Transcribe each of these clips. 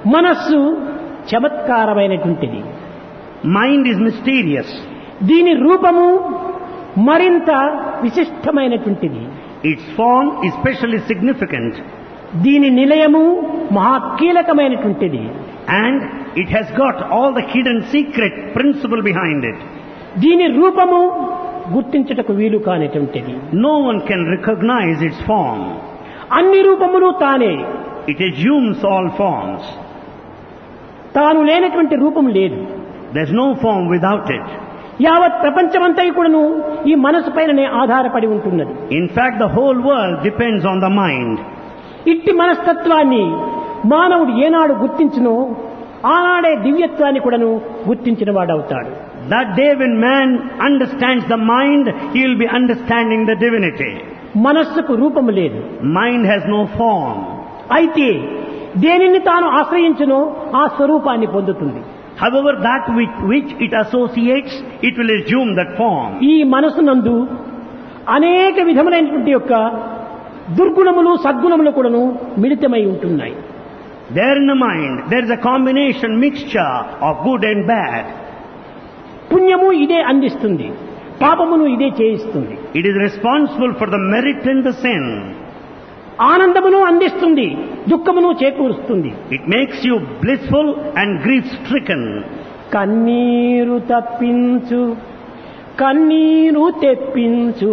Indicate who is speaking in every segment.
Speaker 1: మనస్సు చమత్కారమైనటువంటిది
Speaker 2: Mind is mysterious.
Speaker 1: దీని రూపము మరింత విశిష్టమైనటువంటిది
Speaker 2: Its form is specially significant
Speaker 1: దీని నిలయము మహా కీలకమైనటువంటిది
Speaker 2: and it has got all the hidden secret principle behind it.
Speaker 1: దీని రూపము గుర్తించుటకు వీలు కానిటువంటిది
Speaker 2: No one can recognize its form.
Speaker 1: అన్ని రూపములు తానే
Speaker 2: It assumes all forms.
Speaker 1: తాను లేనటువంటి రూపం లేదు
Speaker 2: There's no form without it.
Speaker 1: యావత్ ప్రపంచమంతా కూడాను ఈ మనసు పైననే ఆధారపడి ఉంటున్నది
Speaker 2: In fact, the whole world depends on the mind.
Speaker 1: ఇట్టి మనస్తత్వాన్ని మానవుడు ఏనాడు గుర్తించునో ఆనాడే దివ్యత్వాన్ని కూడాను గుర్తించిన వాడవుతాడు
Speaker 2: That day when man understands the mind, he will be understanding the divinity.
Speaker 1: మనస్సుకు రూపము లేదు
Speaker 2: Mind has no form.
Speaker 1: అయితే దేనిని తాను ఆశ్రయించునో ఆ స్వరూపాన్ని పొందుతుంది
Speaker 2: However, that with which it associates, it will assume that form.
Speaker 1: ఈ మనసునందు అనేక విధములైనటువంటి యొక్క దుర్గుణములు సద్గుణములు కూడాను మిళితమై ఉంటున్నాయి
Speaker 2: There in the mind, there is a combination, mixture of good and bad.
Speaker 1: పుణ్యము ఇదే అందిస్తుంది పాపమును ఇదే చేయిస్తుంది
Speaker 2: It is responsible for the merit and the sin.
Speaker 1: ఆనందమును అందిస్తుంది దుఃఖమును చేకూరుస్తుంది
Speaker 2: It makes you blissful and grief stricken.
Speaker 1: కన్నీరు తప్పించు కన్నీరు తెప్పించు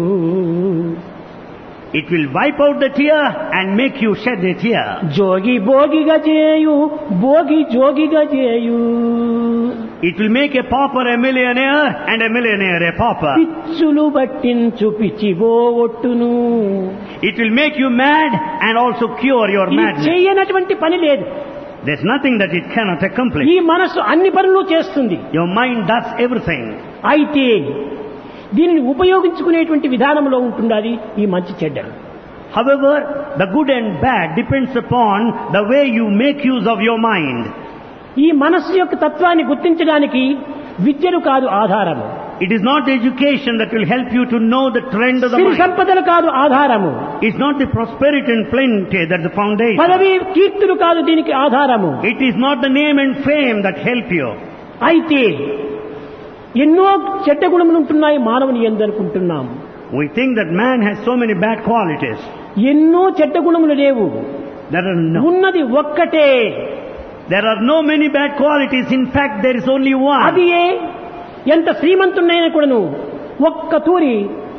Speaker 2: It will wipe out the tear and make you shed a tear.
Speaker 1: జోగి భోగిగా చేయు భోగి జోగిగా చేయు
Speaker 2: It will make a pauper a millionaire and a millionaire a pauper.
Speaker 1: పిచ్చులు పట్టించు పిచ్చిబో ఒట్టును
Speaker 2: It will make you mad and also cure your
Speaker 1: ఇది
Speaker 2: madness.
Speaker 1: చేయనటువంటి పని లేదు
Speaker 2: There's nothing that it cannot accomplish.
Speaker 1: ఈ మనసు అన్ని పనులు చేస్తుంది
Speaker 2: Your mind does everything.
Speaker 1: అయితే దీనిని ఉపయోగించుకునేటువంటి విధానంలో ఉంటుండాలి ఈ మంచి చెడ్డలు
Speaker 2: However, the good and bad depends upon the way you make use of your mind.
Speaker 1: ఈ మనస్సు యొక్క తత్వాన్ని గుర్తించడానికి విద్యలు కాదు ఆధారము
Speaker 2: It is not education that will help you to know the trend of the
Speaker 1: Siri
Speaker 2: mind.
Speaker 1: సంపదలు కాదు ఆధారము
Speaker 2: It's not the prosperity and plenty that's the foundation.
Speaker 1: పదవి కీర్తులు కాదు దీనికి ఆధారము
Speaker 2: It is not the name and fame that help you.
Speaker 1: అయితే ఎన్నో చెడ్డ గుణములు ఉంటున్నాయి మానవుని ఎందనుకుంటున్నాము
Speaker 2: We think that man has so many bad qualities.
Speaker 1: ఎన్నో చెడ్డ గుణములు లేవు
Speaker 2: There are no,
Speaker 1: ఉన్నది ఒక్కటే
Speaker 2: there are no many bad qualities. In fact, there is only one.
Speaker 1: అది ఏ ఎంత శ్రీమంతున్నైనా కూడాను ఒక్క తూరి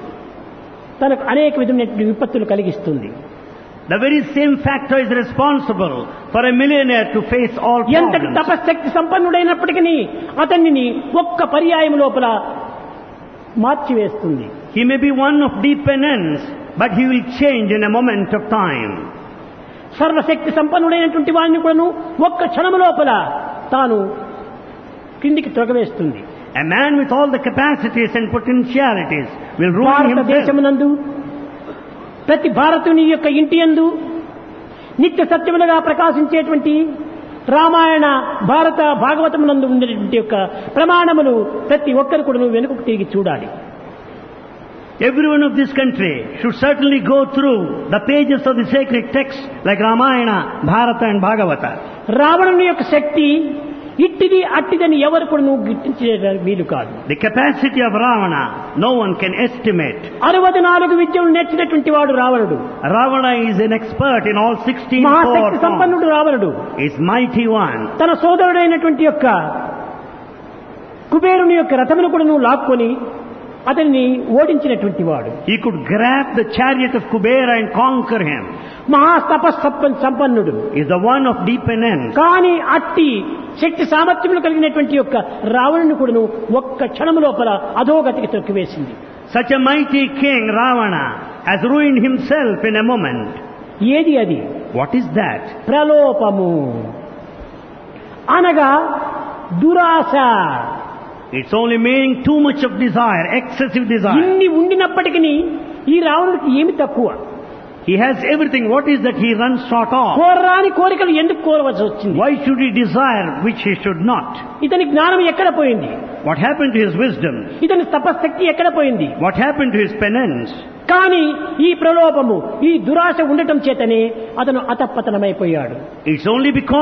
Speaker 1: తనకు అనేక విధమైనటువంటి విపత్తులు కలిగిస్తుంది
Speaker 2: The very same factor is responsible for a millionaire to face all
Speaker 1: ఎంతటి
Speaker 2: problems.
Speaker 1: తపశక్తి సంపన్నుడైనప్పటికీ అతన్ని ఒక్క పర్యాయం లోపల మార్చివేస్తుంది
Speaker 2: He may be one of deep penance, but he will change in a moment of time.
Speaker 1: సర్వశక్తి సంపన్నుడైనటువంటి వాడిని కూడాను ఒక్క క్షణము లోపల తాను కిందికి తొగవేస్తుంది
Speaker 2: A man with all the capacities and potentialities will ruin himself.
Speaker 1: భారతదేశమునందు ప్రతి భారతుని యొక్క ఇంటి యందు నిత్య సత్యములుగా ప్రకాశించేటువంటి రామాయణ భారత భాగవతమునందు ఉండేటువంటి యొక్క ప్రమాణములు ప్రతి ఒక్కరు కూడా వెనుకకు తిరిగి చూడాలి
Speaker 2: Everyone of this country should certainly go through the pages of the sacred texts like Ramayana, Bharata and Bhagavata.
Speaker 1: రావణుని యొక్క శక్తి ఇట్టిది అట్టిదని ఎవరు కూడా నువ్వు గుర్తించే వీలు కాదు
Speaker 2: The capacity of Ravana, no one can estimate.
Speaker 1: అరవై నాలుగు విద్యలు నేర్చినటువంటి వాడు రావణుడు
Speaker 2: Ravana is an expert in all 16
Speaker 1: Mahashakti
Speaker 2: core forms.
Speaker 1: సంపన్నుడు రావణుడు
Speaker 2: Is mighty one.
Speaker 1: తన సోదరుడైనటువంటి యొక్క కుబేరుని యొక్క రథమును కూడా నువ్వు లాక్కొని అతన్ని ఓడించినటువంటి వాడు
Speaker 2: He could grab the chariot of Kubera and conquer him.
Speaker 1: మహాతపస్సప్ప సంపన్నుడు
Speaker 2: Is the one of deep penance.
Speaker 1: కానీ అట్టి శక్తి సామర్థ్యములు కలిగినటువంటి యొక్క రావణుని కూడాను ఒక్క క్షణము లోపల అధోగతికి తొక్కివేసింది
Speaker 2: Such a mighty king, Ravana, has ruined himself in a moment.
Speaker 1: ఏది అది
Speaker 2: What is that?
Speaker 1: ప్రలోపము అనగా దురాశ
Speaker 2: It's only meaning too much of desire, excessive desire.
Speaker 1: ఇన్ని ఉండినప్పటికీ ఈ రావణుడికి ఏమి తక్కువ
Speaker 2: He has everything. What is that he runs short of?
Speaker 1: కోరరాని కోరికలు ఎందుకు కోరవలసి వచ్చింది
Speaker 2: Why should he desire which he should not?
Speaker 1: ఇతని జ్ఞానం ఎక్కడ పోయింది
Speaker 2: What happened to his wisdom?
Speaker 1: ఇతని తపశక్తి ఎక్కడ పోయింది
Speaker 2: What happened to his penance?
Speaker 1: కానీ ఈ ప్రలోభము ఈ దురాశ ఉండటం చేతనే అతను అతపతనమైపోయాడు
Speaker 2: It's only because